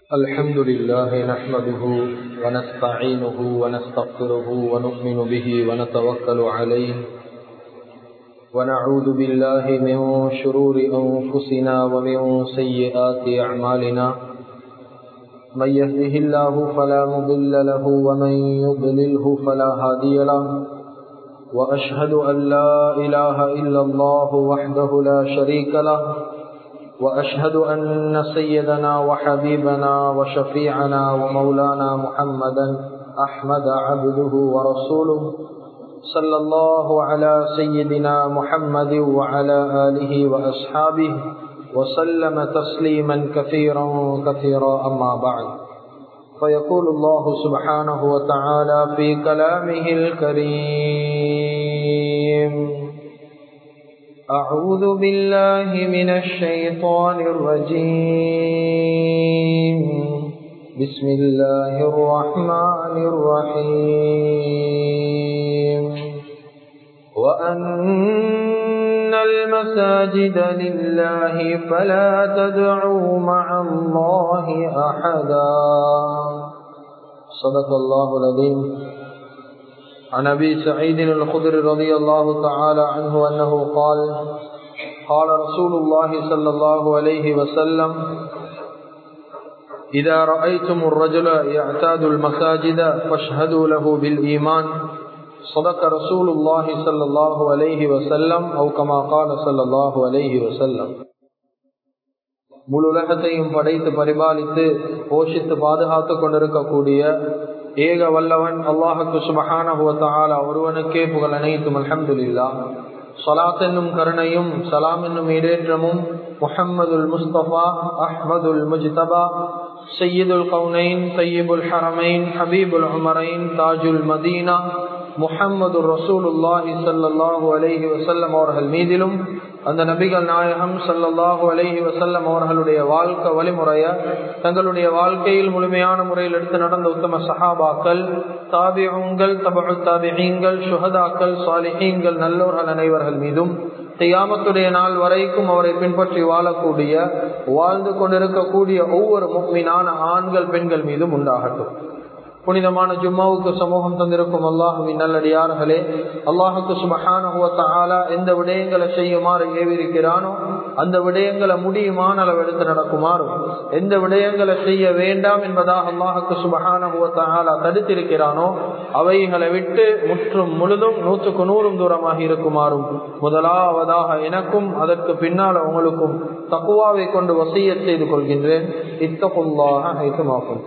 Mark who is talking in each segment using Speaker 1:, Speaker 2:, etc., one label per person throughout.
Speaker 1: الحمد لله نحمده ونستعينه ونستغفره ونؤمن به ونتوكل عليه ونعوذ بالله من شرور أنفسنا ومن سيئات أعمالنا من يهده الله فلا مضل له ومن يضلله فلا هادي له وأشهد أن لا إله إلا الله وحده لا شريك له وأشهد أن سيدنا وحبيبنا وشفيعنا ومولانا محمدا أحمد عبده ورسوله صلى الله على سيدنا محمد وعلى آله وأصحابه وسلم تسليما كثيرا كثيرا أما بعد فيقول الله سبحانه وتعالى في كلامه الكريم أعوذ بالله من الشيطان الرجيم بسم الله الرحمن الرحيم وأن المساجد لله فلا تدعوا مع الله أحدا صدق الله العظيم عن ابي سعيد الخدري رضي الله تعالى عنه انه قال قال رسول الله صلى الله عليه وسلم اذا رايتم الرجل يعتاد المساجد فاشهدوا له بالايمان صدق رسول الله صلى الله عليه وسلم او كما قال صلى الله عليه وسلم முழு உலகத்தையும் படைத்து பரிபாலித்து போஷித்து பாதுகாத்து கொண்டிருக்கக்கூடிய ஏக வல்லவன் அல்லாஹுக்கு சுபஹான ஒருவனுக்கே புகழ் அனைத்தும் அலமதுல்லா சலாத் என்னும் கருணையும் சலாம் என்னும் இடேற்றமும் முஹம்மதுல் முஸ்தபா அஹ்மதுல் முஜ்தபா சையீதுல் கவுனைன் சையீபுல் ஹரமைன் ஹபீபுல் உமரைன் தாஜுல் மதீனா முஹம்மது ரசூலுல்லாஹி சல்லாஹூ அலஹி வசல்லம் அவர்கள் மீதிலும் அந்த நபிகள் நாயகம் சல்லல்லாஹூ அலஹி வசல்லம் அவர்களுடைய வாழ்க்கை வழிமுறைய தங்களுடைய வாழ்க்கையில் முழுமையான முறையில் எடுத்து நடந்த உத்தம சஹாபாக்கள் தாபியங்கள் தபு தாபியங்கள் சுஹதாக்கள் சாலிஹீங்கள் நல்லோர்கள் அனைவர்கள் மீதும் செய்யாமத்துடைய நாள் வரைக்கும் அவரை பின்பற்றி வாழக்கூடிய வாழ்ந்து கொண்டிருக்கக்கூடிய ஒவ்வொரு முக்மீனான ஆண்கள் பெண்கள் மீதும் உண்டாகட்டும் புனிதமான ஜும்மாவுக்கு சமூகம் தந்திருக்கும் அல்லாஹுவின் நல்லடியார்களே அல்லாஹுக்கு சுபஹான எந்த விடயங்களை செய்யுமாறு ஏவிருக்கிறானோ அந்த விடயங்களை முடியுமான அளவு எடுத்து நடக்குமாறும் எந்த விடயங்களை செய்ய வேண்டாம் என்பதாக அல்லாஹுக்கு சுபஹான தடுத்திருக்கிறானோ அவைகளை விட்டு முற்றும் முழுதும் நூற்றுக்கு நூறும் தூரமாக இருக்குமாறும் முதலாவதாக எனக்கும் அதற்கு பின்னால் உங்களுக்கும் தக்குவாவை கொண்டு வசிய செய்து கொள்கின்றேன் இத்தகுல்லாக ஐத்துமாக்கும்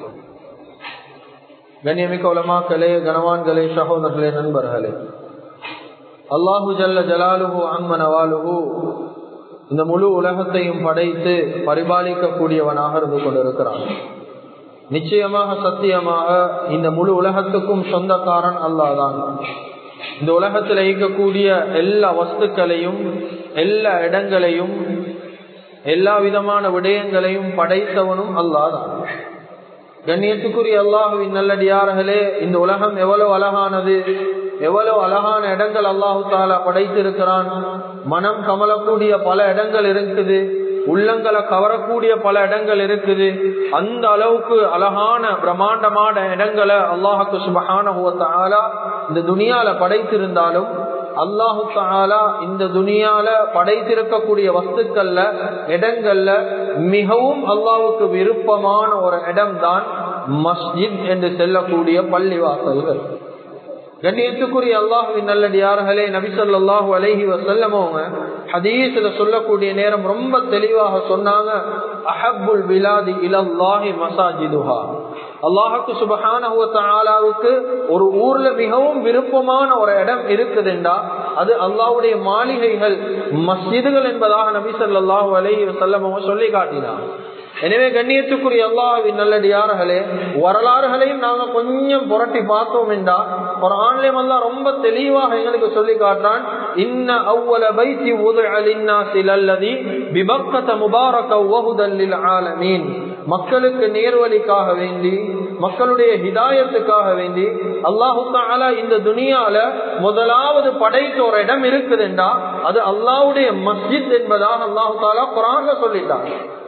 Speaker 1: கண்ணியமிக்க உலமாக்களே கனவான்களே சகோதரர்களே நண்பர்களே அல்லாஹு ஜல்ல ஜலாலுஹு அம்மனவாலுஹு இந்த முழு உலகத்தையும் படைத்து பரிபாலிக்கக்கூடியவனாக இருந்து கொண்டிருக்கிறான் நிச்சயமாக சத்தியமாக இந்த முழு உலகத்துக்கும் சொந்தக்காரன் அல்லாதான் இந்த உலகத்தில் இயக்கக்கூடிய எல்லா வஸ்துக்களையும் எல்லா இடங்களையும் எல்லா விதமான விடயங்களையும் படைத்தவனும் அல்லாதான் கண்ணியத்துக்குரிய அல்லாஹுவின் நல்லடியார்களே இந்த உலகம் எவ்வளவு அழகானது எவ்வளவு அழகான இடங்கள் அல்லாஹு தாலா படைத்திருக்கிறான் மனம் கமலக்கூடிய பல இடங்கள் இருக்குது உள்ளங்களை கவரக்கூடிய பல இடங்கள் இருக்குது அந்த அளவுக்கு அழகான பிரம்மாண்டமான இடங்களை அல்லாஹுக்கு சுபகான இந்த துனியால படைத்திருந்தாலும் அல்லாஹு தாலா இந்த துனியால படைத்திருக்கக்கூடிய வஸ்துக்கள்ல இடங்கள்ல மிகவும் அல்லாவுக்கு விருப்பமான ஒரு இடம் தான் மஸ்ஜித் என்று செல்லக்கூடிய பள்ளிவாசல்கள் கண்ணியத்துக்குரிய அல்லாஹுவின் நல்லடியார்களே நபிசல்லாஹு அலஹி வசல்லமோங்க ஹதீஸ்ல சொல்லக்கூடிய நேரம் ரொம்ப தெளிவாக சொன்னாங்க அஹபுல் பிலாதி இலல்லாஹி மசாஜிதுஹா அல்லாஹுக்கு சுபஹானவுக்கு ஒரு ஊர்ல மிகவும் விருப்பமான ஒரு இடம் இருக்குதுண்டா அது அல்லாவுடைய மாளிகைகள் மஸ்ஜிதுகள் என்பதாக நபி சொல்லாஹு அலஹி வசல்லமோ சொல்லி காட்டினார் எனவே கண்ணியத்துக்குரிய அல்லாஹின் நல்லடியார்களே வரலாறுகளையும் நாங்க கொஞ்சம் புரட்டி பார்த்தோம் என்றா ஒரு ஆன்லைன் எல்லாம் ரொம்ப தெளிவாக எங்களுக்கு சொல்லி காட்டுறான் இன்ன அவ்வள பைத்தி உதவி விபக்கத்த முபாரக உவகுதல்லில் ஆலமீன் மக்களுக்கு நேர்வழிக்காக வேண்டி மக்களுடைய ஹிதாயத்துக்காக வேண்டி அல்லாஹு தாலா இந்த துனியால முதலாவது படைத்த ஒரு இடம் இருக்குதுண்டா அது அல்லாவுடைய மஸ்ஜித் என்பதாக அல்லாஹு தாலா குரான்ல சொல்லிட்டான்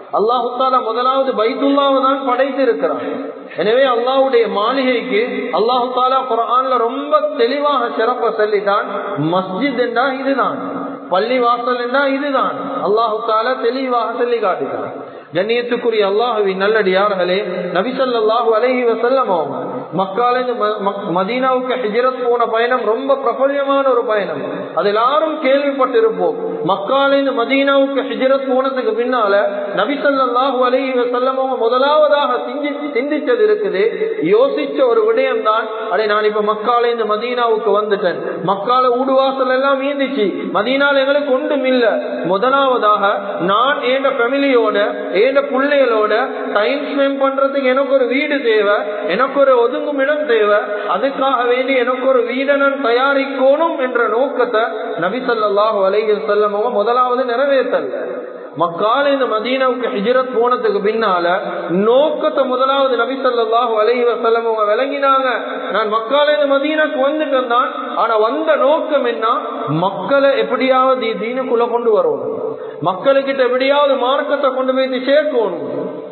Speaker 1: அல்லாஹுத்தாலா முதலாவது பைத்துல்லாவை தான் படைத்து இருக்கிறான் எனவே அல்லாஹுடைய மாளிகைக்கு அல்லாஹு தாலா குரான்ல ரொம்ப தெளிவாக சிறப்ப சொல்லிட்டான் மஸ்ஜித் என்றா இதுதான் பள்ளி வாசல் என்றா இதுதான் அல்லாஹு தாலா தெளிவாக சொல்லி காட்டுகிறான் கண்ணியத்துக்குரிய அல்லாஹுவின் நல்லடியார்களே நபிசல்லாஹு அலஹி வசல்லம் அவங்க மக்காலிருந்து மதீனாவுக்கு ஹிஜரத் போன பயணம் ரொம்ப பிரபல்யமான ஒரு பயணம் அது எல்லாரும் கேள்விப்பட்டிருப்போம் மக்காலிருந்து மதீனாவுக்கு ஹிஜரத் போனதுக்கு பின்னால நபிசல்லாஹு அலஹி வசல்லம் அவங்க முதலாவதாக சிந்திச்சது இருக்குது யோசிச்ச ஒரு விடயம் தான் அதை நான் இப்ப மக்காலிருந்து மதீனாவுக்கு வந்துட்டேன் மக்கால ஊடுவாசல் எல்லாம் மீந்துச்சு மதீனால எங்களுக்கு ஒன்றும் இல்ல முதலாவதாக நான் என் ஃபேமிலியோட ஏண்ட பிள்ளைகளோட டைம் ஸ்பெண்ட் பண்றதுக்கு எனக்கு ஒரு வீடு தேவை எனக்கு ஒரு ஒதுங்கும் இடம் தேவை அதுக்காக வேண்டி எனக்கு ஒரு வீடை நான் தயாரிக்கணும் என்ற நோக்கத்தை நபிசல்லாஹு அலைஹி செல்லமோ முதலாவது நிறைவேற்றல மக்கால இந்த மதீனாவுக்கு ஹிஜரத் போனதுக்கு பின்னால நோக்கத்தை முதலாவது நபி சொல்லாஹு அலைஹி வசல்லம் அவங்க விளங்கினாங்க நான் மக்கால இந்த மதீனாக்கு வந்துட்டேன் தான் ஆனா வந்த நோக்கம் என்ன மக்களை எப்படியாவது தீனுக்குள்ள கொண்டு வரணும் மக்களுக்கிட்ட எப்படியாவது மார்க்கத்தை கொண்டு போய் சேர்க்கணும்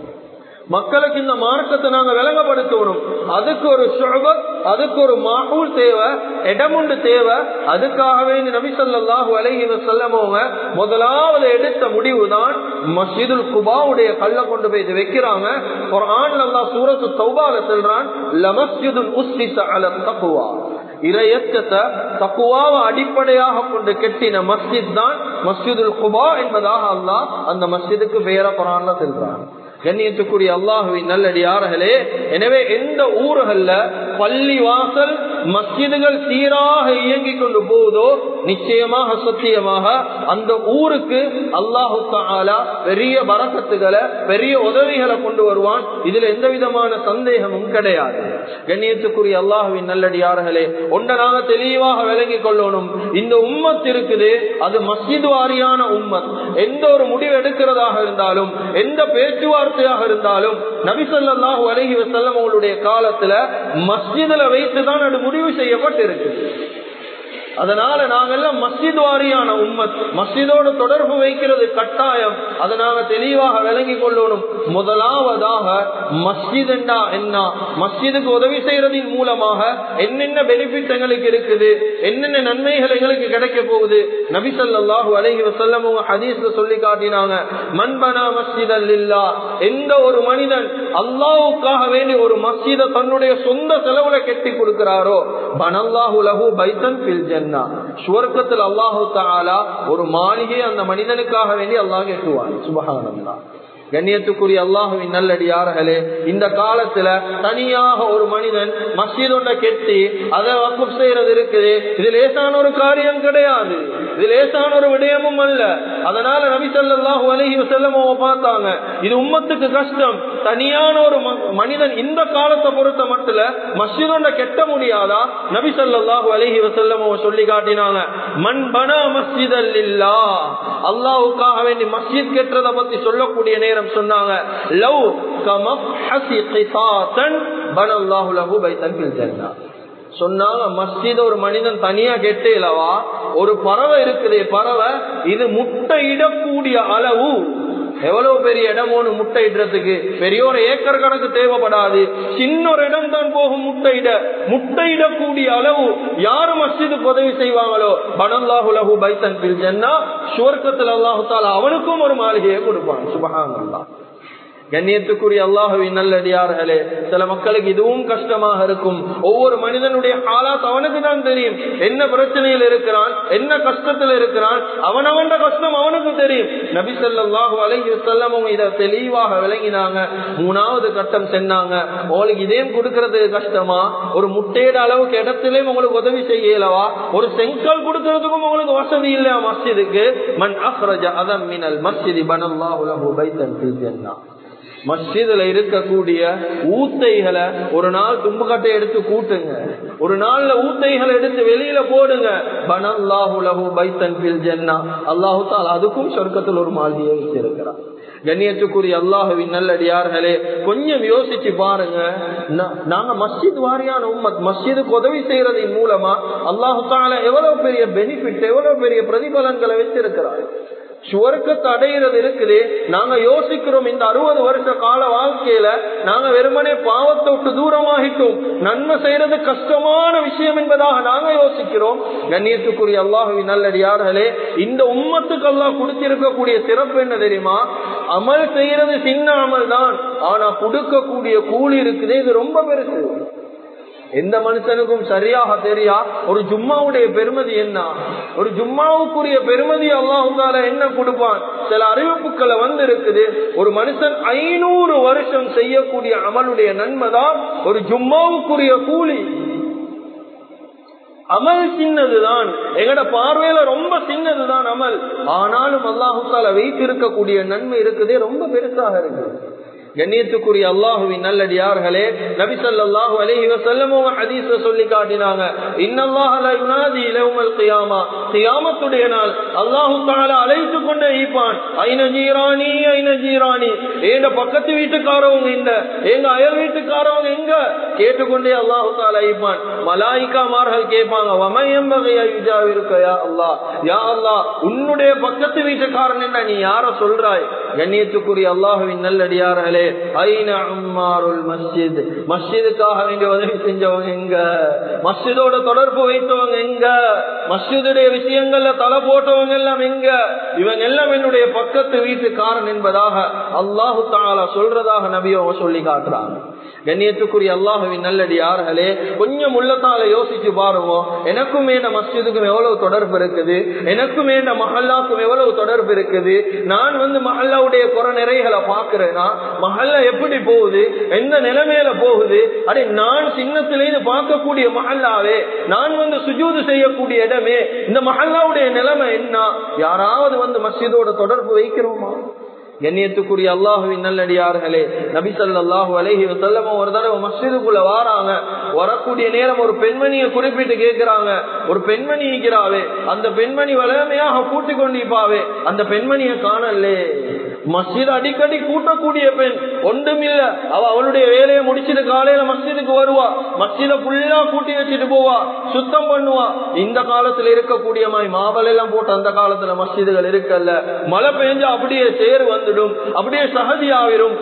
Speaker 1: மக்களுக்கு இந்த மார்க்கத்தை நாங்க விளங்கப்படுத்தணும் அதுக்கு ஒரு சுழபத் அதுக்கு ஒரு மாகூல் தேவை இடமுண்டு தேவை அதுக்காகவே நபி சொல்லாஹு அலைஹி செல்லமோங்க முதலாவது எடுத்த முடிவு தான் மஸ்ஜிதுல் குபாவுடைய கல்ல கொண்டு போய் இது வைக்கிறாங்க ஒரு ஆண் அல்லா சூரத்து தௌபால செல்றான் லமஸ்ஜிதுல் உஸ்ஸிஸ அல தக்குவா இரையச்சத்தை தக்குவாவை அடிப்படையாக கொண்டு கெட்டின மஸ்ஜித் தான் மஸ்ஜிதுல் குபா என்பதாக அல்லாஹ் அந்த மஸ்ஜிதுக்கு பெயர குரான்ல செல்றான் கண்ணியத்துக்குரிய அல்லாஹுவின் நல்லடியார்களே எனவே எந்த ஊர்கள்ல பள்ளி வாசல் மஸ்ஜிதுகள் சீராக இயங்கிக் கொண்டு போகுதோ நிச்சயமாக சத்தியமாக அந்த ஊருக்கு அல்லாஹு தாலா பெரிய வரக்கத்துகளை பெரிய உதவிகளை கொண்டு வருவான் இதுல எந்த விதமான சந்தேகமும் கிடையாது கண்ணியத்துக்குரிய அல்லாஹுவின் நல்லடியார்களே ஒன்றை நாங்க தெளிவாக விளங்கிக் கொள்ளணும் இந்த உம்மத் இருக்குது அது மஸ்ஜித் வாரியான உம்மத் எந்த ஒரு முடிவு எடுக்கிறதாக இருந்தாலும் எந்த பேச்சுவார்த்தையாக இருந்தாலும் நபிசல்லாஹு அலஹி வசல்லம் அவங்களுடைய காலத்துல மஸ்ஜிதுல வைத்துதான் அது முடிவு செய்யப்பட்டிருக்கு அதனால நாங்கெல்லாம் மஸ்ஜித் வாரியான உம்மத் மஸ்ஜிதோடு தொடர்பு வைக்கிறது கட்டாயம் அதை நாங்க தெளிவாக விளங்கி கொள்ளணும் முதலாவதாக மஸ்ஜித் என்றா என்ன மஸ்ஜிதுக்கு உதவி செய்யறதின் மூலமாக என்னென்ன பெனிஃபிட் எங்களுக்கு இருக்குது என்னென்ன நன்மைகள் எங்களுக்கு கிடைக்க போகுது நபிசல்லாஹு அலஹி வசல்லம் ஹதீஸ்ல சொல்லி காட்டினாங்க மண்பனா மஸ்ஜித் அல்லா எந்த ஒரு மனிதன் அல்லாவுக்காக வேண்டி ஒரு மஸ்ஜித தன்னுடைய சொந்த செலவுல கெட்டி கொடுக்கிறாரோ பனல்லாஹு லஹு பைத்தன் பில் ஜன்னா சுவர்க்கத்தில் அல்லாஹு தாலா ஒரு மாளிகை அந்த மனிதனுக்காக வேண்டி அல்லாஹ் கேட்டுவான் சுபகானந்தா கண்ணியத்துக்குரிய அல்லாஹுவின் நல்லடியார்களே இந்த காலத்துல தனியாக ஒரு மனிதன் மஸ்ஜித் ஒன்றை கெட்டி அதை வக்குப் செய்யறது இருக்குது இது லேசான ஒரு காரியம் கிடையாது இது லேசான ஒரு விடயமும் அல்ல அதனால நபி சொல்லாஹு அலஹி செல்லம் பார்த்தாங்க இது உம்மத்துக்கு கஷ்டம் தனியான ஒரு மனிதன் இந்த காலத்தை பொறுத்த மட்டும் மஸ்ஜித் ஒன்றை கெட்ட முடியாதா நபி சொல்லாஹு அலஹி வசல்லம் சொல்லி காட்டினாங்க மண் பனா மஸ்ஜித் அல்லா அல்லாவுக்காக வேண்டி மஸ்ஜித் கெட்டதை பத்தி சொல்லக்கூடிய நேரம் நேரம் சொன்னாங்க லவ் கமஹசி கிசாதன் பனல்லாஹு லஹு பைத்தன் ஃபில் ஜன்னah சொன்னாங்க மஸ்ஜித் ஒரு மனிதன் தனியா கெட்டேலவா ஒரு பறவை இருக்குது பறவை இது முட்டை இடக்கூடிய அளவு எவ்வளவு பெரிய இடம் ஒன்று முட்டை இடுறதுக்கு பெரிய ஒரு ஏக்கர் கணக்கு தேவைப்படாது சின்ன ஒரு இடம் தான் போகும் முட்டையிட முட்டையிடக்கூடிய அளவு யாரு மஸ்ஜிதுக்கு உதவி செய்வாங்களோ பனல்லாஹு லஹு பைத்தன் பில் ஜன்னா சுவர்க்கத்தில் அல்லாஹு தாலா அவனுக்கும் ஒரு மாளிகையை கொடுப்பான் சுபஹான் கண்ணியத்துக்குரிய அல்லாஹுவின் நல்லடியார்களே சில மக்களுக்கு இதுவும் கஷ்டமாக இருக்கும் ஒவ்வொரு மனிதனுடைய ஆளாத் அவனுக்கு தான் தெரியும் என்ன பிரச்சனையில் இருக்கிறான் என்ன கஷ்டத்தில் இருக்கிறான் அவனவன் கஷ்டம் அவனுக்கு தெரியும் நபி சொல்லாஹு அலஹி செல்லம் அவங்க இதை தெளிவாக விளங்கினாங்க மூணாவது கட்டம் சென்னாங்க உங்களுக்கு இதேம் கொடுக்கறதுக்கு கஷ்டமா ஒரு முட்டையிட அளவுக்கு இடத்திலே உங்களுக்கு உதவி செய்யலவா ஒரு செங்கல் கொடுக்கறதுக்கும் உங்களுக்கு வசதி இல்லையா மஸ்ஜிதுக்கு மண் அஹ்ரஜ அதம் மினல் மஸ்ஜிதி பனல்லாஹு லஹு பைத்தன் ஃபில் ஜன்னah மஸ்ஜிதுல இருக்கக்கூடிய ஊத்தைகளை ஒரு நாள் தும்புக்கட்டை எடுத்து கூட்டுங்க ஒரு நாள்ல ஊத்தைகளை எடுத்து வெளியில போடுங்க பனல்லாஹு லஹு பைத்தன் ஃபில் ஜன்னா அல்லாஹு தால் அதுக்கும் சொர்க்கத்தில் ஒரு மாதிரியை வச்சிருக்கிறான் கண்ணியத்துக்குரிய அல்லாஹுவின் நல்லடியார்களே கொஞ்சம் யோசிச்சு பாருங்க நாங்க மஸ்ஜித் வாரியான உம்மத் மஸ்ஜிதுக்கு உதவி செய்யறதின் மூலமா அல்லாஹு தால எவ்வளவு பெரிய பெனிஃபிட் எவ்வளவு பெரிய பிரதிபலன்களை வச்சிருக்கிறார் சுவர்க்கத்தை அடையிறது இருக்குது நாங்க யோசிக்கிறோம் இந்த அறுபது வருஷ கால வாழ்க்கையில நாங்க வெறுமனே பாவத்தை விட்டு தூரமாகிட்டோம் நன்மை செய்யறது கஷ்டமான விஷயம் என்பதாக நாங்க யோசிக்கிறோம் கண்ணியத்துக்குரிய அல்லாஹுவின் நல்லடியார்களே இந்த உம்மத்துக்கு அல்லாஹ் கொடுத்திருக்கக்கூடிய சிறப்பு என்ன தெரியுமா அமல் செய்யறது சின்ன அமல் தான் ஆனா கொடுக்கக்கூடிய கூலி இருக்குது இது ரொம்ப பெருசு எந்த மனுஷனுக்கும் சரியாக தெரியா ஒரு ஜும்மாவுடைய பெருமதி என்ன ஒரு ஜும்மாவுக்குரிய பெருமதி அல்லாஹால என்ன கொடுப்பான் சில அறிவிப்புகளை வந்து இருக்குது ஒரு மனுஷன் ஐநூறு வருஷம் செய்யக்கூடிய அமலுடைய நன்மை தான் ஒரு ஜும்மாவுக்குரிய கூலி அமல் சின்னதுதான் எங்கட பார்வையில ரொம்ப சின்னதுதான் அமல் ஆனாலும் அல்லாஹுத்தால வைத்திருக்கக்கூடிய நன்மை இருக்குதே ரொம்ப பெருசாக இருக்குது கண்ணியத்துக்குரிய அல்லாஹுவின் நல்லடியார்களே நபி ஸல்லல்லாஹு அலைஹி வஸல்லம் ஹதீஸ்ல சொல்லி காட்டினாங்க இன்னல்லாஹ லா யுனாதி யௌமல் கியாமா கியாமத்துடைய நாள் அல்லாஹ் தஆலா அழைத்து கொண்டே இருப்பான் ஐன ஜீரானி ஐன ஜீரானி ஏண்ட பக்கத்து வீட்டுக்காரவங்க இந்த எங்க அயல் வீட்டுக்காரவங்க எங்க கேட்டுக்கொண்டே அல்லாஹ் தஆலா இருப்பான் மலாயிகாமார்கள் கேட்பாங்க வமயம் வகையா யுஜாவிருக்க யா அல்லாஹ் யா அல்லாஹ் உன்னுடைய பக்கத்து வீட்டுக்காரன் என்ன நீ யார சொல்றாய் கண்ணியத்துக்குரிய அல்லாஹுவின் நல்லடியார்களே ஐன அம்மாருல் மஸ்ஜித் மஸ்ஜிதுக்காக வேண்டி உதவி செஞ்சவங்க எங்க மஸ்ஜிதோட தொடர்பு வைத்தவங்க எங்க மஸ்ஜிதுடைய விஷயங்கள்ல தலை போட்டவங்க எல்லாம் எங்க இவங்க எல்லாம் என்னுடைய பக்கத்து வீட்டுக்காரன் என்பதாக அல்லாஹு தாலா சொல்றதாக நபியோ சொல்லி காட்டுறாங்க கண்ணியத்துக்குரிய அல்லாஹுவின் நல்லடியார்களே கொஞ்சம் உள்ளத்தால யோசிச்சு பாருங்க எனக்கும் இந்த மஸ்ஜிதுக்கும் எவ்வளவு தொடர்பு இருக்குது எனக்கும் இந்த மஹல்லாக்கும் எவ்வளவு தொடர்பு இருக்குது நான் வந்து மஹல்லாவுடைய குறை நிறைகளை பாக்குறேன்னா மஹல்லா எப்படி போகுது எந்த நிலைமையில போகுது அடே நான் சின்னத்திலேருந்து பார்க்கக்கூடிய மஹல்லாவே நான் வந்து சுஜூது செய்யக்கூடிய இடமே இந்த மஹல்லாவுடைய நிலைமை என்ன யாராவது வந்து மஸ்ஜிதோட தொடர்பு வைக்கிறோமா கண்ணியத்துக்குரிய அல்லாஹுவின் நல்லடியார்களே நபி சல்லாஹூ அலஹி வசல்லம் ஒரு தடவை மஸ்ஜிதுக்குள்ள வாராங்க வரக்கூடிய நேரம் ஒரு பெண்மணியை குறிப்பிட்டு கேட்கிறாங்க ஒரு பெண்மணி இருக்கிறாவே அந்த பெண்மணி வளமையாக கூட்டி கொண்டிருப்பாவே அந்த பெண்மணியை காணலே மஸ்ஜித் அடிக்கடி கூட்டக்கூடிய பெண் ஒன்றுமில்ல அவ அவளுடைய வேலையை முடிச்சிட்டு காலையில மஸ்ஜிதுக்கு வருவா மஸ்ஜித புல்லா கூட்டி வச்சுட்டு போவா சுத்தம் பண்ணுவா இந்த காலத்துல இருக்கக்கூடிய மாதிரி மாவல் எல்லாம் போட்டு அந்த காலத்துல மஸ்ஜிதுகள் இருக்கல்ல மழை பெஞ்சா அப்படியே சேர் வந்துடும் அப்படியே சகதி ஆகிரும்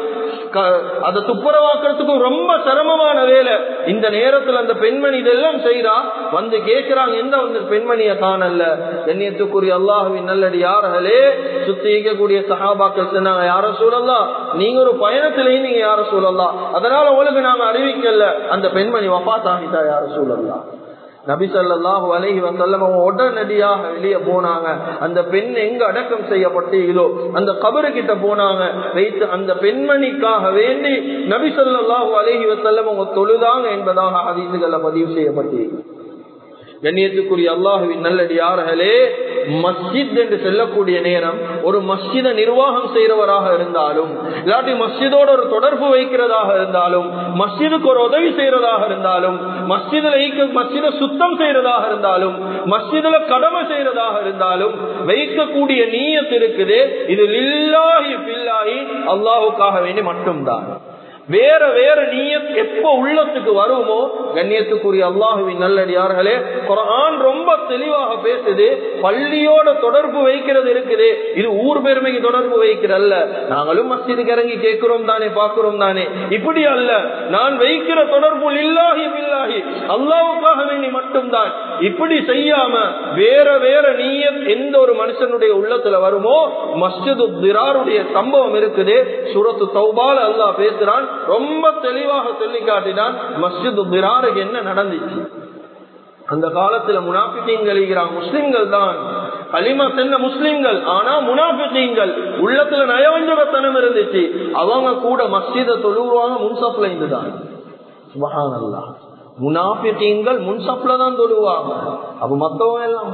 Speaker 1: அதை துப்புரவாக்குறதுக்கும் ரொம்ப சிரமமான வேலை இந்த நேரத்துல அந்த பெண்மணி இதெல்லாம் செய்யறா வந்து கேட்கிறாங்க எந்த வந்து பெண்மணிய காணல கண்ணியத்துக்குரிய அல்லாஹுவின் நல்லடி யார்களே சுத்தி இருக்கக்கூடிய சகாபாக்கள் சொன்னாங்க யார சூழல்லாம் நீங்க ஒரு பயணத்திலேயும் நீங்க யார சூழல்லாம் அதனால உங்களுக்கு நாங்க அறிவிக்கல அந்த பெண்மணி வப்பா தாகிட்டா யார சூழல்லாம் நபி சொல்லாஹு அலஹி வசல்லம் உடனடியாக வெளியே போனாங்க அந்த பெண் எங்க அடக்கம் செய்யப்பட்டீங்களோ அந்த கபரு கிட்ட போனாங்க வைத்து அந்த பெண்மணிக்காக வேண்டி நபி சொல்லாஹு அலஹி வசல்லம் அவங்க தொழுதாங்க என்பதாக அதிசுகளை பதிவு செய்யப்பட்டீங்க கண்ணியத்துக்குரிய அல்லாஹுவின் நல்லடியார்களே மஸ்ஜித் என்று சொல்லக்கூடிய நேரம் ஒரு மஸ்ஜித நிர்வாகம் செய்யறவராக இருந்தாலும் இல்லாட்டி மஸ்ஜிதோட ஒரு தொடர்பு வைக்கிறதாக இருந்தாலும் மஸ்ஜிதுக்கு ஒரு உதவி செய்யறதாக இருந்தாலும் மஸ்ஜிதுல மஸ்ஜித சுத்தம் செய்யறதாக இருந்தாலும் மஸ்ஜிதுல கடமை செய்யறதாக இருந்தாலும் வைக்கக்கூடிய நீயத்து இருக்குது இது லில்லாஹி பில்லாஹி அல்லாஹுக்காக வேண்டி மட்டும்தான் வேற வேற நீயத் எப்ப உள்ளத்துக்கு வருமோ கண்ணியத்துக்குரிய அல்லாஹுவின் நல்லடியார்களே குரான் ரொம்ப தெளிவாக பேசுது பள்ளியோட தொடர்பு வைக்கிறது இருக்குது இது ஊர் பெருமைக்கு தொடர்பு வைக்கிறல்ல நாங்களும் மஸ்ஜிதுக்கு இறங்கி கேட்கிறோம் தானே பார்க்கிறோம் தானே இப்படி அல்ல நான் வைக்கிற தொடர்பு இல்லாஹி பில்லாஹி அல்லாவுக்காக வேண்டி மட்டும்தான் இப்படி செய்யாம வேற வேற நீயத் எந்த ஒரு மனுஷனுடைய உள்ளத்துல வருமோ மஸ்ஜிது திராருடைய சம்பவம் இருக்குது சூரத்து தௌபால அல்லாஹ் பேசுறான் ரொம்ப தெளிவாக சொல்லி காட்டினான் மஸ்ஜித் திராருக்கு என்ன நடந்துச்சு அந்த காலத்துல முனாபித்தீங்கள் முஸ்லிம்கள் தான் களிமா சென்ன முஸ்லிம்கள் ஆனா முனாபித்தீங்கள் உள்ளத்துல நயவஞ்சகத்தனம் இருந்துச்சு அவங்க கூட மஸ்ஜித தொழுவாங்க முன்சப்ல இருந்துதான் சுபஹானல்லா முனாபித்தீங்கள் முன்சப்ல தான் தொழுவாங்க அப்ப மத்தவங்க எல்லாம்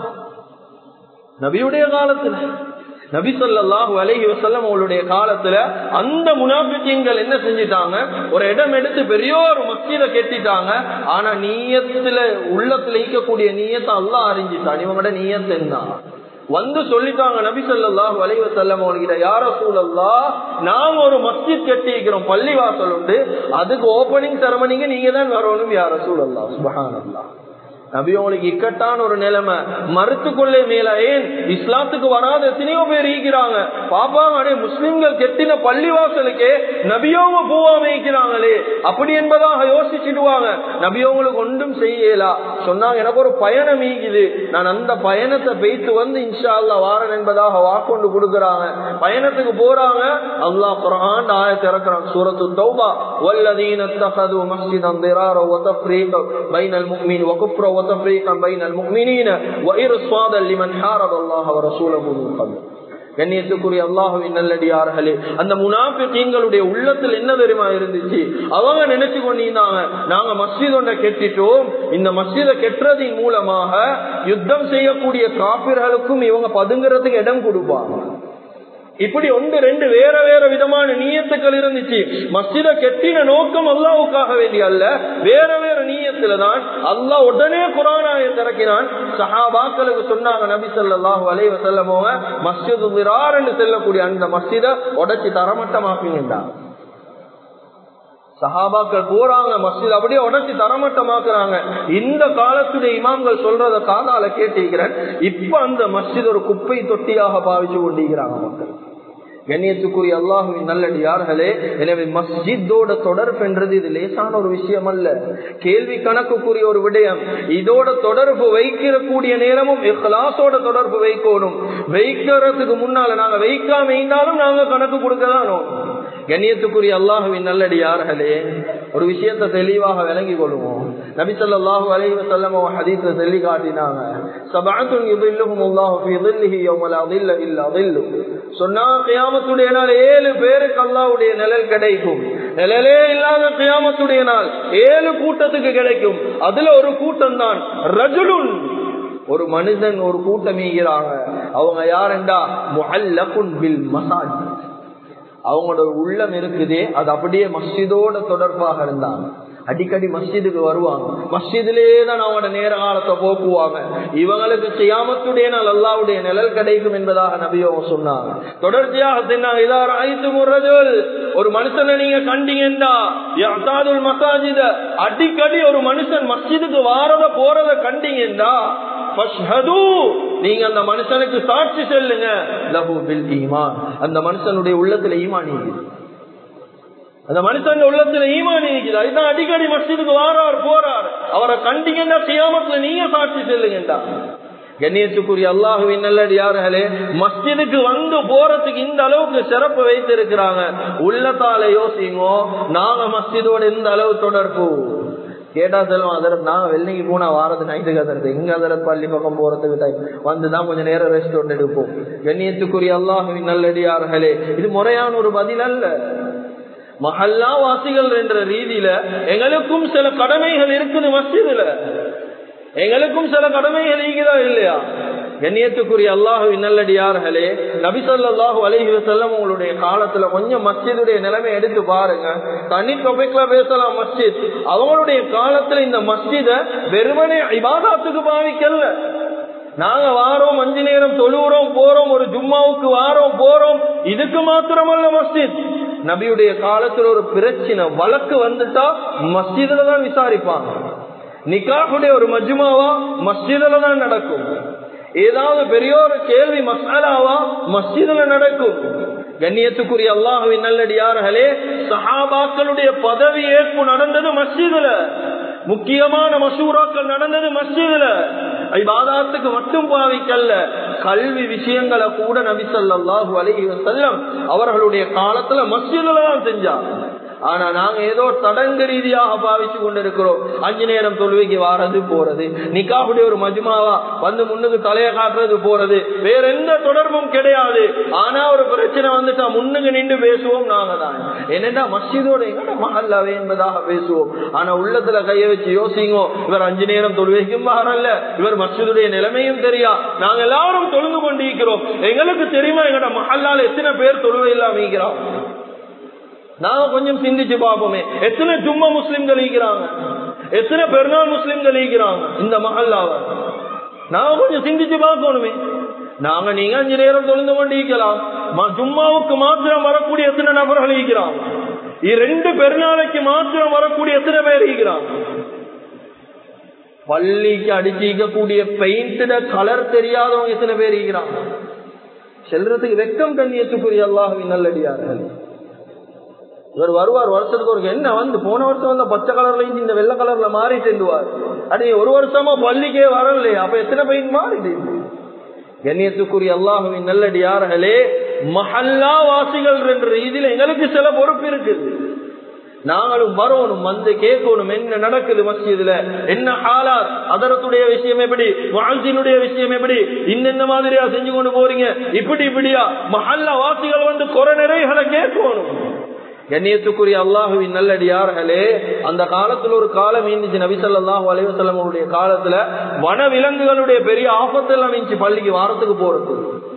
Speaker 1: நபியுடைய காலத்துல நபி சொல்லாஹு அலஹி வசல்லம் அவளுடைய காலத்துல அந்த முனாபிக்கங்கள் என்ன செஞ்சிட்டாங்க ஒரு இடம் எடுத்து பெரிய ஒரு மஸ்ஜித கெட்டிட்டாங்க ஆனா நீயத்துல உள்ளத்துல ஈக்கக்கூடிய நீயத்தை எல்லாம் அறிஞ்சிட்டான் இவங்களோட நீயத்து என்ன வந்து சொல்லிட்டாங்க நபி சொல்லாஹு அலைவ செல்லம் அவர்கிட்ட யார சூழல்லா நாங்க ஒரு மஸ்ஜித் கட்டிக்கிறோம் பள்ளி வாசல் உண்டு அதுக்கு ஓபனிங் செரமனிங்க நீங்க தான் வரணும் யார சூழல்லா சுபஹானல்லா நபி உங்களுக்கு இக்கட்டான ஒரு நிலைமை மறுத்து கொள்ளே மேல ஏன் இஸ்லாத்துக்கு வராத எத்தனையோ பேர் ஈக்கிறாங்க பாப்பாங்க அடே முஸ்லிம்கள் கெட்டின பள்ளிவாசலுக்கே நபியோங்க பூவாம ஈக்கிறாங்களே அப்படி என்பதாக யோசிச்சுடுவாங்க நபியோங்களுக்கு ஒன்றும் செய்யலா சொன்னாங்க எனக்கு ஒரு பயணம் ஈக்குது நான் அந்த பயணத்தை பெய்த்து வந்து இன்ஷா அல்லா வாரன் என்பதாக வாக்கொண்டு கொடுக்கறாங்க பயணத்துக்கு போறாங்க அல்லாஹ் குரான் ஆயத்தை இறக்குறான் சூரத்து தௌபா வல்லதீன தகது மஸ்ஜிதம் திரார வதஃப்ரீக பைனல் முஃமின் வகுஃப்ர وتفريقا بين المؤمنين وإرصادا لمن حارب الله ورسوله من قبل கண்ணியத்துக்குரிய அல்லாஹுவின் நல்லடியார்களே அந்த முனாபிகளுடைய உள்ளத்தில் என்ன தெரியுமா இருந்துச்சு அவங்க நினைச்சு கொண்டிருந்தாங்க நாங்க மஸ்ஜித் ஒன்றை கெட்டிட்டோம் இந்த மஸ்ஜிதை கெட்டுறதின் மூலமாக யுத்தம் செய்யக்கூடிய காப்பிர்களுக்கும் இவங்க பதுங்குறதுக்கு இடம் கொடுப்பாங்க இப்படி ஒன்று ரெண்டு வேற வேற விதமான நீயத்துக்கள் இருந்துச்சு மஸ்ஜித கெட்டின நோக்கம் அல்லாவுக்காக வேண்டிய அல்ல வேற வேற நீயத்துல தான் அல்லாஹ் உடனே குரானாய திறக்கினான் சஹாபாக்களுக்கு சொன்னாங்க நபி சொல்லாஹு அலைவ செல்லமோங்க மஸ்ஜிது விரார் என்று செல்லக்கூடிய அந்த மஸ்ஜித உடச்சி தரமட்டமாக்குங்கண்டா சஹாபாக்கள் போறாங்க மஸ்ஜித் அப்படியே உடச்சி தரமட்டமாக்குறாங்க இந்த காலத்துடைய இமாம்கள் சொல்றத காதால கேட்டிருக்கிறேன் இப்ப அந்த மஸ்ஜித் ஒரு குப்பை தொட்டியாக பாவிச்சு கொண்டிருக்கிறாங்க மக்கள் கண்ணியத்துக்குரிய அல்லாஹுவின் நல்லடியார்களே எனவே மஸ்ஜித்தோட தொடர்பு என்றது இது லேசான ஒரு விஷயம் அல்ல கேள்வி கணக்குக்குரிய ஒரு விடயம் இதோட தொடர்பு வைக்கிற கூடிய நேரமும் இஹ்லாசோட தொடர்பு வைக்கணும் வைக்கிறதுக்கு முன்னால நாங்க வைக்காம இருந்தாலும் நாங்க கணக்கு கொடுக்கதான் கண்ணியத்துக்குரிய அல்லாஹுவின் நல்லடியார்களே ஒரு விஷயத்தை தெளிவாக விளங்கி கொள்வோம் நபி சொல்லாஹு அலைவ செல்லம் ஹதீஸ சொல்லி காட்டினாங்க சபாத்துன் யுதில்லுஹும் அல்லாஹு ஃபீ ظில்லிஹி யௌம லா ظில்ல இல்லா ظில்லு சொன்னா கியாமத்துடைய நாள் ஏழு பேருக்கு அல்லாஹ்வுடைய நிழல் கிடைக்கும் நிழலே இல்லாத கியாமத்துடைய நாள் ஏழு கூட்டத்துக்கு கிடைக்கும் அதுல ஒரு கூட்டம் தான் ரஜுலுன் ஒரு மனிதன் ஒரு கூட்டம் ஈகிறாங்க அவங்க யாருண்டா முஹல்லகுன் பில் மசாஜ் அவங்களோட உள்ளம் இருக்குதே அது அப்படியே மஸ்ஜிதோட தொடர்பாக இருந்தாங்க அடிக்கடி மஸ்ஜிதுக்கு வருவாங்க மஸ்ஜிதிலே தான் அவங்களோட நேர காலத்தை போக்குவாங்க இவங்களுக்கு செய்யாமத்துடைய நாள் அல்லாவுடைய நிழல் கிடைக்கும் என்பதாக நபியோக சொன்னாங்க தொடர்ச்சியாக சொன்னாங்க இதார் ஐந்து முறஜல் ஒரு மனுஷனை நீங்க கண்டீங்கடா யாத்தாதுல் மசாஜித அடிக்கடி ஒரு மனுஷன் மஸ்ஜிதுக்கு வாரத போறத கண்டீங்கடா நீங்க அந்த மனுஷனுக்கு சாட்சி செல்லுங்க லஹு பில் ஈமான் அந்த மனுஷனுடைய உள்ளத்துல ஈமான் இருக்குது அந்த மனுஷன் உள்ளத்துல ஈமான் இருக்குது அதுதான் அடிக்கடி மஸ்ஜிதுக்கு வாரார் போறார் அவரை கண்டீங்கன்னா சியாமத்துல நீங்க சாட்சி செல்லுங்கண்டா கண்ணியத்துக்குரிய அல்லாஹுவின் நல்லடியார்களே மஸ்ஜிதுக்கு வந்து போறதுக்கு இந்த அளவுக்கு சிறப்பு வைத்திருக்கிறாங்க உள்ளத்தால யோசிங்கோ நாங்க மஸ்ஜிதோட இந்த அளவு தொடர்பு கேட்டா சொல்லுவோம் அதற்கு நான் வெள்ளைக்கு போனா வாரது நைட்டுக்கு அதற்கு எங்க அதற்கு பள்ளி பக்கம் போறதுக்கு டைம் வந்துதான் கொஞ்சம் நேரம் ரெஸ்ட் ஒன்று எடுப்போம் கண்ணியத்துக்குரிய அல்லாஹுவின் நல்லடியார்களே இது முறையான ஒரு பதில் அல்ல மஹல்லா வாசிகள் என்ற ரீதியில எங்களுக்கும் சில கடமைகள் இருக்குது மஸ்ஜிதுல எங்களுக்கும் சில கடமைகள் இருக்குதா இல்லையா கண்ணியத்துக்குரிய அல்லாஹு நல்லடியார்களே நபிசல்லாஹு அலஹி வசல்லம் உங்களுடைய காலத்துல கொஞ்சம் மஸ்ஜிதுடைய நிலைமை எடுத்து பாருங்க தனி டொபிக்ல பேசலாம் மஸ்ஜித் அவங்களுடைய காலத்துல இந்த மஸ்ஜித வெறுமனே இபாதாத்துக்கு பாவிக்கல நாங்க வாரோம் அஞ்சு நேரம் தொழுகிறோம் போறோம் ஒரு ஜும்மாவுக்கு வாரோம் போறோம் இதுக்கு மாத்திரமல்ல மஸ்ஜித் நபியுடைய காலத்துல ஒரு பிரச்சனை வழக்கு வந்துட்டா மஸ்ஜிதுல தான் விசாரிப்பாங்க நிக்காஹுடைய ஒரு மஜ்மாவா மஸ்ஜிதுல தான் நடக்கும் ஏதாவது பெரிய ஒரு கேள்வி மசாலாவா மஸ்ஜிதுல நடக்கும் கண்ணியத்துக்குரிய அல்லாஹுவின் நல்லடியார்களே சஹாபாக்களுடைய பதவி ஏற்பு நடந்தது மஸ்ஜிதுல முக்கியமான மசூராக்கள் நடந்தது மஸ்ஜிதுல ஐபாதாத்துக்கு மட்டும் பாவிக்கல்ல கல்வி விஷயங்களை கூட நபிசல்லாஹு அலஹி வசல்லம் அவர்களுடைய காலத்துல மஸ்ஜிதுல தான் செஞ்சாங்க ஆனா நாங்க ஏதோ தடங்கு ரீதியாக பாவிச்சு கொண்டிருக்கிறோம் அஞ்சு நேரம் தொழுவைக்கு வாரது போறது நிக்காவுடைய ஒரு மஜ்மாவா வந்து முன்னுக்கு தலைய காட்டுறது போறது வேற எந்த தொடர்பும் கிடையாது ஆனா ஒரு பிரச்சனை வந்துட்டா முன்னுக்கு நின்று பேசுவோம் நாங்க தான் என்னடா மஸ்ஜிதோட எங்கட மகல்லாவே என்பதாக பேசுவோம் ஆனா உள்ளத்துல கைய வச்சு யோசிங்கோ இவர் அஞ்சு நேரம் தொழுவைக்கும் வரல இவர் மஸ்ஜிதுடைய நிலைமையும் தெரியா நாங்க எல்லாரும் தொழுந்து கொண்டிருக்கிறோம் எங்களுக்கு தெரியுமா எங்கட மஹல்லால எத்தனை பேர் தொழுவை இல்லாம இருக்கிறோம் நாங்க கொஞ்சம் சிந்திச்சு பார்ப்போமே எத்தனை ஜும்மா முஸ்லிம்கள் ஈக்கிறாங்க எத்தனை பெருநாள் முஸ்லிம்கள் ஈக்கிறாங்க இந்த மஹல்லாவ நாங்க கொஞ்சம் சிந்திச்சு பார்க்கணுமே நாங்க நீங்க அஞ்சு நேரம் தொழுந்து கொண்டு ஈக்கலாம் ஜும்மாவுக்கு மாத்திரம் வரக்கூடிய எத்தனை நபர்கள் ஈக்கிறாங்க ரெண்டு பெருநாளைக்கு மாத்திரம் வரக்கூடிய எத்தனை பேர் ஈக்கிறாங்க பள்ளிக்கு அடிச்சிக்கக்கூடிய பெயிண்ட கலர் தெரியாதவங்க எத்தனை பேர் இருக்கிறாங்க செல்றதுக்கு வெக்கம் கண்ணியத்துக்குரிய அல்லாஹுவின் நல்லடியார்கள் இவர் வருவார் வருஷத்துக்கு ஒரு என்ன வந்து போன வருஷம் வந்த பச்சை கலர்ல இருந்து இந்த வெள்ளை கலர்ல மாறி சென்றுவார் அடி ஒரு வருஷமா பள்ளிக்கே வரலையே அப்ப எத்தனை பெயிண்ட் மாறிடு கண்ணியத்துக்குரிய அல்லாஹுவின் நல்லடியார்களே மஹல்லா வாசிகள் என்ற ரீதியில் எங்களுக்கு சில பொறுப்பு இருக்குது நாங்களும் வரணும் வந்து கேட்கணும் என்ன நடக்குது மஸ்ஜிதுல என்ன ஹாலார் அதரத்துடைய விஷயம் எப்படி வாழ்த்தினுடைய விஷயம் எப்படி இன்னென்ன மாதிரியா செஞ்சு கொண்டு போறீங்க இப்படி இப்படியா மஹல்லா வாசிகள் வந்து குறை நிறைகளை கேட்கணும் கண்ணியத்துக்குரிய அல்லாஹுவின் நல்லடியார்களே அந்த காலத்துல ஒரு காலம் இருந்துச்சு நபிசல்லாஹு அலைவசல்லம் அவருடைய காலத்துல வன விலங்குகளுடைய பெரிய ஆபத்தெல்லாம் இருந்துச்சு பள்ளிக்கு வாரத்துக்கு போறது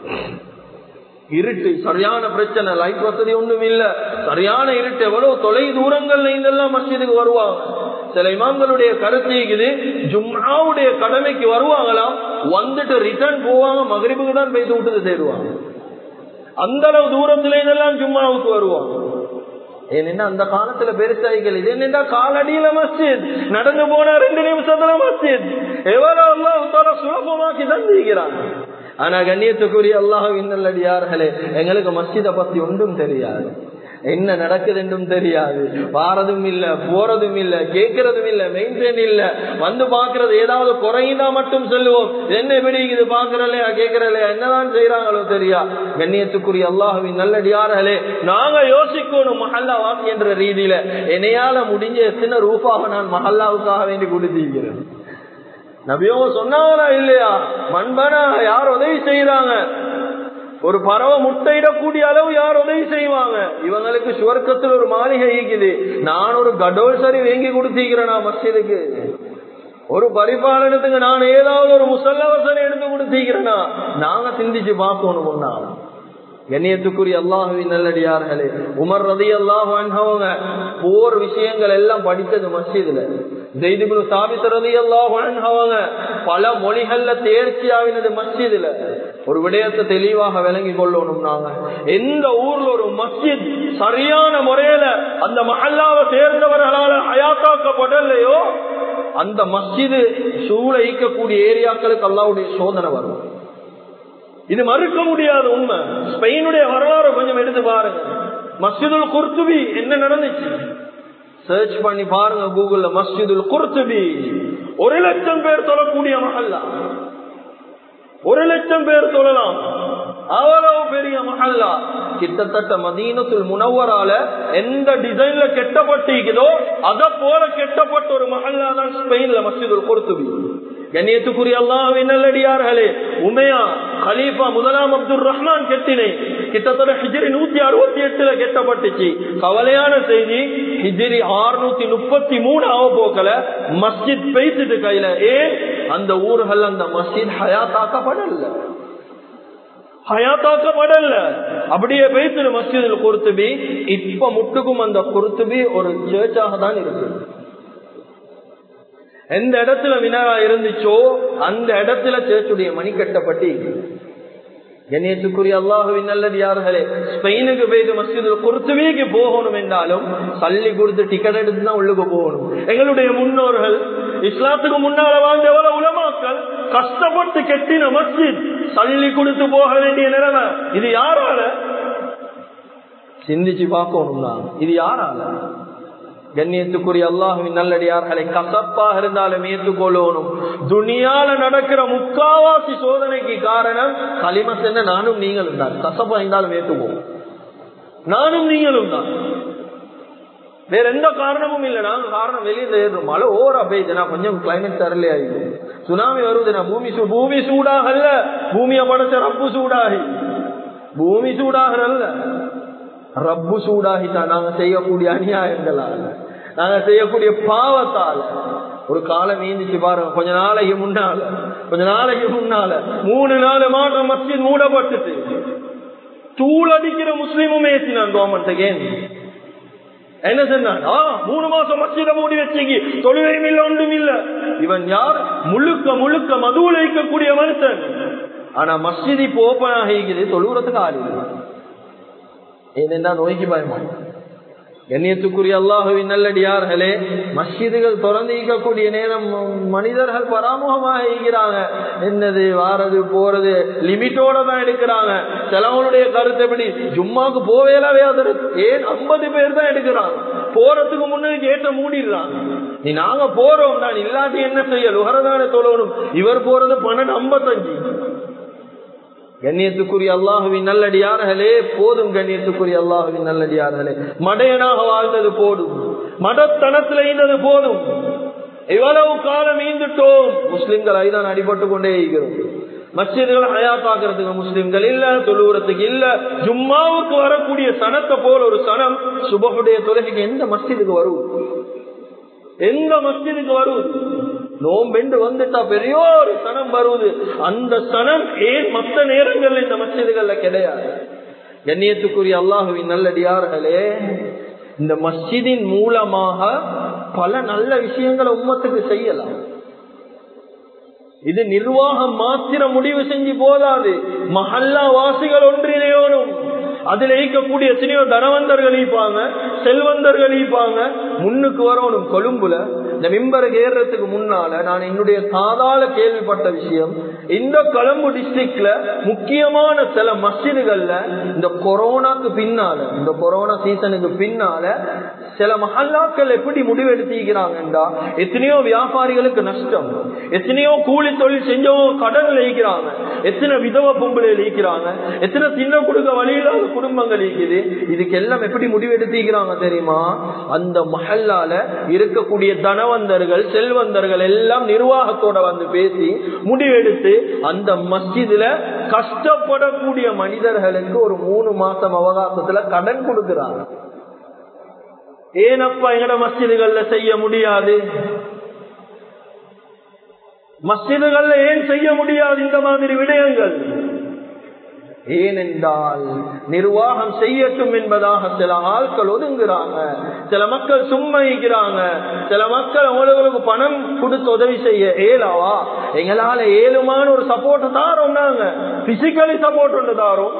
Speaker 1: இருட்டு சரியான பிரச்சனை லைட் வசதி ஒண்ணும் இல்ல சரியான இருட்டு எவ்வளவு தொலை தூரங்கள்ல இருந்தெல்லாம் மஸ்ஜிதுக்கு வருவாங்க சில இமாம்களுடைய கருத்து இருக்குது ஜும்மாவுடைய கடமைக்கு வருவாங்களாம் வந்துட்டு ரிட்டர்ன் போவாங்க மகரிபுக்கு தான் பேசி விட்டு சேருவாங்க அந்த அளவு தூரத்துல இதெல்லாம் ஜும்மாவுக்கு வருவாங்க ஏனென்னா அந்த காலத்துல பெருசாய்கள் இது என்னென்னா காலடியில மஸ்ஜித் நடந்து போனா ரெண்டு நிமிஷத்துல மஸ்ஜித் எவ்வளவு அல்லாஹ் சுலபமாக்கி தந்திக்கிறாங்க ஆனா கண்ணியத்துக்குரிய அல்லாஹ் இன்னல்லடியார்களே எங்களுக்கு மஸ்ஜித பத்தி ஒன்றும் தெரியாது என்ன நடக்குது என்றும் தெரியாது வாரதும் இல்ல போறதும் இல்ல கேட்கறதும் இல்ல மெயின்டைன் இல்ல வந்து பாக்குறது ஏதாவது குறைந்தா மட்டும் சொல்லுவோம் என்ன எப்படி இது பாக்குறலையா கேட்கறலையா என்னதான் செய்யறாங்களோ தெரியா கண்ணியத்துக்குரிய அல்லாஹுவின் நல்லடியார்களே நாங்க யோசிக்கணும் மஹல்லா வாசி என்ற ரீதியில என்னையால முடிஞ்ச எத்தனை ரூபாக நான் மஹல்லாவுக்காக வேண்டி கொடுத்திருக்கிறேன் நபியோ சொன்னாங்களா இல்லையா மண்பனா யார் உதவி செய்யறாங்க ஒரு பறவை முட்டையிடக்கூடிய அளவு யார் உதவி செய்வாங்க இவங்களுக்கு சுவர்க்கத்தில் ஒரு மாளிகை இருக்குது நான் ஒரு கடோல் சரி வேங்கி கொடுத்திருக்கிறேனா மஸ்ஜிதுக்கு ஒரு பரிபாலனத்துக்கு நான் ஏதாவது ஒரு முசல்லவசனை எடுத்து கொடுத்திருக்கிறேனா நாங்க சிந்திச்சு பார்க்கணும் முன்னா கண்ணியத்துக்குரிய அல்லாஹுவின் நல்லடியார்களே உமர் ரதி அல்லாஹ் அவங்க போர் விஷயங்கள் எல்லாம் படித்தது மஸ்ஜிதுல ஜெய்திபுல் சாபித் ரதி அல்லாஹ் அவங்க பல மொழிகள்ல தேர்ச்சியாவினது மஸ்ஜிதுல ஒரு விடயத்தை தெளிவாக விளங்கி கொள்ளணும் நாங்க எந்த ஊர்ல ஒரு மஸ்ஜித் சரியான முறையில அந்த மஹல்லாவை சேர்ந்தவர்களால அயாத்தாக்கப்படலையோ அந்த மஸ்ஜிது சூழ ஈக்கக்கூடிய ஏரியாக்களுக்கு அல்லாவுடைய சோதனை வரும் இது மறுக்க முடியாத உண்மை ஸ்பெயினுடைய வரலாறு கொஞ்சம் எடுத்து பாருங்க மஸ்ஜிதுல் குர்துபி என்ன நடந்துச்சு சர்ச் பண்ணி பாருங்க கூகுள்ல மஸ்ஜிதுல் குர்துபி ஒரு லட்சம் பேர் தொழக்கூடிய மஹல்லா ஒரு லட்சம் பேர் தொழலாம் அவ்வளவு பெரிய மஹல்லா கிட்டத்தட்ட மதீனத்துல் முனவரால எந்த டிசைன்ல கெட்டப்பட்டிருக்குதோ அத போல கெட்டப்பட்ட ஒரு மஹல்லா தான் ஸ்பெயின்ல மஸ்ஜிதுல் குர்துபி கண்ணியத்துக்குரிய அல்லாஹின் நல்லடியார்களே உமையா ஹலீஃபா முதலாம் அப்துல் ரஹ்மான் கெட்டினை கிட்டத்தட்ட ஹிஜிரி நூத்தி அறுபத்தி எட்டுல கெட்டப்பட்டுச்சு கவலையான செய்தி ஹிஜிரி ஆறுநூத்தி முப்பத்தி மூணு ஆவ போக்கல மஸ்ஜித் பெய்த்துட்டு கையில ஏன் அந்த ஊர்கள் அந்த மஸ்ஜித் ஹயாத்தாக்கப்படல ஹயாத்தாக்கப்படல அப்படியே பேசுற மஸ்ஜிதில் குருத்துபி இப்ப முட்டுக்கும் அந்த குருத்துபி ஒரு சேர்ச்சாக தான் இருக்கு எந்த இடத்துல வினாரா இருந்துச்சோ அந்த இடத்துல சேர்ச்சுடைய மணி கட்டப்பட்டு கணேசுக்குரிய அல்லாஹுவின் நல்லது யார்களே ஸ்பெயினுக்கு போயிட்டு மஸ்ஜிதுல குருத்துவேக்கு போகணும் என்றாலும் சல்லி கொடுத்து டிக்கெட் எடுத்து தான் உள்ளுக்கு போகணும் எங்களுடைய முன்னோர்கள் இஸ்லாத்துக்கு முன்னால வாழ்ந்த எவ்வளவு உலமாக்கள் கஷ்டப்பட்டு கெட்டின மஸ்ஜித் சல்லி கொடுத்து போக வேண்டிய நிலைமை இது யாரால சிந்திச்சு பார்க்கணும் தான் இது யாரால கண்ணியத்துக்குரிய அல்லாஹுவின் நல்லடியார்களை கசப்பாக இருந்தாலும் ஏற்றுக்கொள்ளணும் துணியால நடக்கிற முக்காவாசி சோதனைக்கு காரணம் களிம சென்ன நானும் நீங்களும் தான் கசப்பா இருந்தாலும் ஏற்றுவோம் நானும் நீங்களும் தான் வேற எந்த காரணமும் இல்லை நாங்க காரணம் வெளியே ஏறுறோம் மழை ஓரா பெய்யுது நான் கொஞ்சம் கிளைமேட் தரலையா இது சுனாமி வருது நான் பூமி பூமி சூடாகல்ல பூமியை படைச்ச ரப்பு சூடாகி பூமி சூடாகிறல்ல ரப்பு சூடாகித்தான் நாங்க செய்யக்கூடிய அநியாயங்களால நாங்க செய்யக்கூடிய பாவத்தால ஒரு காலம் நீந்திச்சு பாருங்க கொஞ்ச நாளைக்கு முன்னால கொஞ்ச நாளைக்கு முன்னால மூணு நாலு மாதம் மஸ்ஜித் மூடப்பட்டுட்டு தூள் அடிக்கிற முஸ்லீமும் ஏசினான் கவர்மெண்ட்டுக்கு என்ன சொன்னான் மூணு மாசம் மஸ்ஜித மூடி வச்சுக்கி தொழுகையும் இல்ல ஒன்றும் இல்ல இவன் யார் முழுக்க முழுக்க மதுவில் வைக்கக்கூடிய மனுஷன் ஆனா மஸ்ஜித் இப்போ ஓபன் ஆகிக்குது தொழுகிறதுக்கு ஆள் இல்லை ஏனென்றா நோய்க்கு பயமா கண்ணியத்துக்குரிய அல்லாஹுவின் நல்லடியார்களே மஸ்ஜிதுகள் திறந்திக்கக்கூடிய நேரம் மனிதர்கள் பராமுகமாக இருக்கிறாங்க என்னது வாரது போறது லிமிட்டோட தான் எடுக்கிறாங்க சிலவங்களுடைய கருத்து எப்படி ஜும்மாக்கு போவேலாவே அது ஏன் ஐம்பது பேர் தான் எடுக்கிறாங்க போறதுக்கு முன்னாடி கேட்ட மூடிடுறாங்க நீ நாங்க போறோம் நான் இல்லாட்டி என்ன செய்ய லுகரதான தொழணும் இவர் போறது பன்னெண்டு ஐம்பத்தஞ்சு கண்ணியத்துக்குரிய அல்லாஹுவின் நல்லடியார்களே போதும் கண்ணியத்துக்குரிய அல்லாஹுவின் நல்லடியார்களே மடையனாக வாழ்ந்தது போதும் மதத்தனத்தில் இருந்தது போதும் இவ்வளவு காலம் ஈந்துட்டோம் முஸ்லிம்கள் ஐதான் அடிபட்டு கொண்டே இருக்கிறோம் மஸ்ஜிதுகளை ஹயாத்தாக்குறதுக்கு முஸ்லிம்கள் இல்ல தொழுவுறதுக்கு இல்ல ஜும்மாவுக்கு வரக்கூடிய சனத்தை போல ஒரு சனம் சுபகுடைய தொலைகைக்கு எந்த மஸ்ஜிதுக்கு வரும் எந்த மஸ்ஜிதுக்கு வருவது நோம்பெண்டு வந்துட்டா பெரிய ஒரு சனம் வருவது அந்த சனம் ஏன் மற்ற நேரங்கள்ல இந்த மஸ்ஜிதுகள்ல கிடையாது கண்ணியத்துக்குரிய அல்லாஹுவின் நல்லடியார்களே இந்த மஸ்ஜிதின் மூலமாக பல நல்ல விஷயங்களை உம்மத்துக்கு செய்யலாம் இது நிர்வாகம் மாத்திரம் முடிவு செஞ்சு போதாது மஹல்லா வாசிகள் ஒன்றிணையோனும் அதில் இருக்கக்கூடிய எத்தனையோ தனவந்தர்கள் ஈப்பாங்க செல்வந்தர்கள் ஈப்பாங்க முன்னுக்கு வரணும் கொழும்புல இந்த மிம்பருக்கு ஏறுறதுக்கு முன்னால நான் என்னுடைய காதால கேள்விப்பட்ட விஷயம் இந்த கொழும்பு டிஸ்ட்ரிக்ட்ல முக்கியமான சில மஸ்ஜிதுகள்ல இந்த கொரோனாக்கு பின்னால இந்த கொரோனா சீசனுக்கு பின்னால சில மஹல்லாக்கள் எப்படி முடிவெடுத்திருக்கிறாங்கன்றா எத்தனையோ வியாபாரிகளுக்கு நஷ்டம் எத்தனையோ கூலி தொழில் செஞ்சவங்க கடன்ல ஈக்கிறாங்க எத்தனை விதவ பொம்பளை ஈக்கிறாங்க எத்தனை தின்ன கொடுக்க வழியில்லாத குடும்பங்கள் இருக்குது இதுக்கு எல்லாம் எப்படி முடிவெடுத்திருக்கிறாங்க தெரியுமா அந்த மஹல்லால இருக்கக்கூடிய தனவந்தர்கள் செல்வந்தர்கள் எல்லாம் நிர்வாகத்தோட வந்து பேசி முடிவெடுத்து அந்த மஸ்ஜிதுல கஷ்டப்படக்கூடிய மனிதர்களுக்கு ஒரு மூணு மாசம் அவகாசத்துல கடன் கொடுக்கிறாங்க ஏனப்பா எங்கட மஸ்ஜிதுகள்ல செய்ய முடியாது மஸ்ஜிதுகள்ல ஏன் செய்ய முடியாது இந்த மாதிரி விடயங்கள் ஏனென்றால் நிர்வாகம் செய்யட்டும் என்பதாக சில ஆட்கள் ஒதுங்குறாங்க சில மக்கள் சும்மைக்கிறாங்க சில மக்கள் அவங்களுக்கு பணம் கொடுத்து உதவி செய்ய ஏலாவா எங்களால ஏழுமான ஒரு சப்போர்ட் தாரோம் நாங்க பிசிக்கலி சப்போர்ட் ஒன்று தாரோம்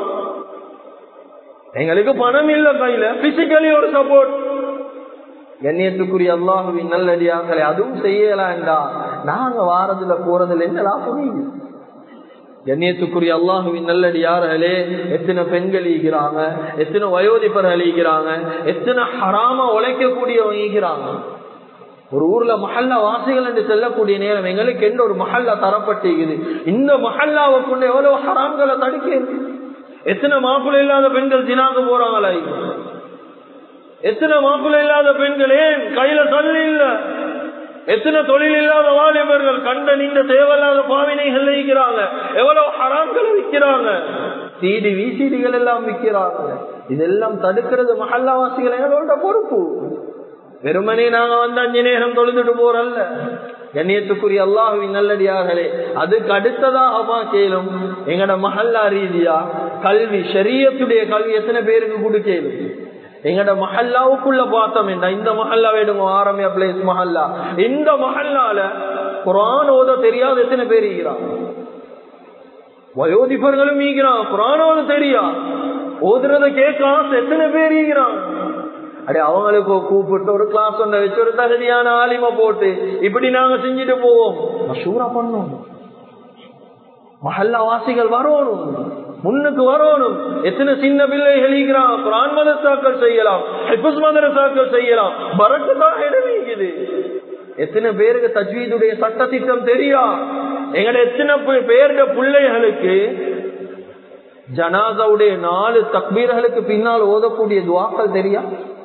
Speaker 1: எங்களுக்கு பணம் இல்ல கையில பிசிக்கலி ஒரு சப்போர்ட் கண்ணியத்துக்குரிய அல்லாஹுவின் நல்லடியாக்களை அதுவும் செய்யலாம்டா நாங்க வாரத்துல போறதுல என்ன லாபம் கண்ணியத்துக்குரிய அல்லாஹுவின் நல்லடியார்களே எத்தனை பெண்கள் ஈகிறாங்க எத்தனை வயோதிபர்கள் ஈகிறாங்க எத்தனை ஹராம உழைக்கக்கூடியவங்க ஈகிறாங்க ஒரு ஊர்ல மஹல்லா வாசிகள் என்று செல்லக்கூடிய நேரம் எங்களுக்கு எந்த ஒரு மஹல்லா தரப்பட்டிருக்குது இந்த மஹல்லாவை கொண்டு எவ்வளவு ஹராம்களை தடுக்க எத்தனை மாப்பிள்ளை இல்லாத பெண்கள் தினாக போறாங்களா எத்தனை மாப்பிள்ளை இல்லாத பெண்கள் ஏன் கையில தள்ளி இல்ல எத்தனை தொழில் இல்லாத வாலிபர்கள் கண்ட நீண்ட தேவையில்லாத பாவினைகள் இருக்கிறாங்க எவ்வளவு ஹராம்களை விற்கிறாங்க சிடி விசிடிகள் எல்லாம் விற்கிறாங்க இதெல்லாம் தடுக்கிறது மஹல்லாவாசிகள் எங்களோட பொறுப்பு வெறுமனே நாங்க வந்து அஞ்சு நேரம் தொழுதுட்டு போறல்ல கண்ணியத்துக்குரிய அல்லாஹுவின் நல்லடியார்களே அதுக்கு அடுத்ததாக கேளும் எங்கட மஹல்லா ரீதியா கல்வி ஷரியத்துடைய கல்வி எத்தனை பேருக்கு கொடுக்கலும் எங்கட மஹல்லாவுக்குள்ள பார்த்தோம் என்ன இந்த மஹல்லா வேடுங்க ஆரம்பியா பிளேஸ் மஹல்லா இந்த மஹல்லால குரான் ஓத தெரியாத எத்தனை பேர் ஈகிறான் வயோதிபர்களும் ஈகிறான் குரான் ஓத தெரியா ஓதுறத கேட்காம எத்தனை பேர் ஈகிறான் அடே அவங்களுக்கு கூப்பிட்டு ஒரு கிளாஸ் ஒன்றை வச்சு ஒரு தகுதியான ஆலிம போட்டு இப்படி நாங்க செஞ்சுட்டு போவோம் மஷூரா பண்ணோம் மஹல்லா வாசிகள் வரணும் முன்னுக்கு வரணும் எத்தனை சின்ன பிள்ளைகள் ஈகிறான் குரான் மதத்தாக்கள் செய்யலாம் ஹிபஸ் மதரசாக்கள் செய்யலாம் பறக்குதான் இடமீங்குது எத்தனை பேருக்கு தஜ்வீதுடைய சட்ட திட்டம் தெரியா எங்கட எத்தனை பேருடைய பிள்ளைகளுக்கு ஜனாதாவுடைய நாலு தக்பீர்களுக்கு பின்னால் ஓதக்கூடிய துவாக்கள் தெரியா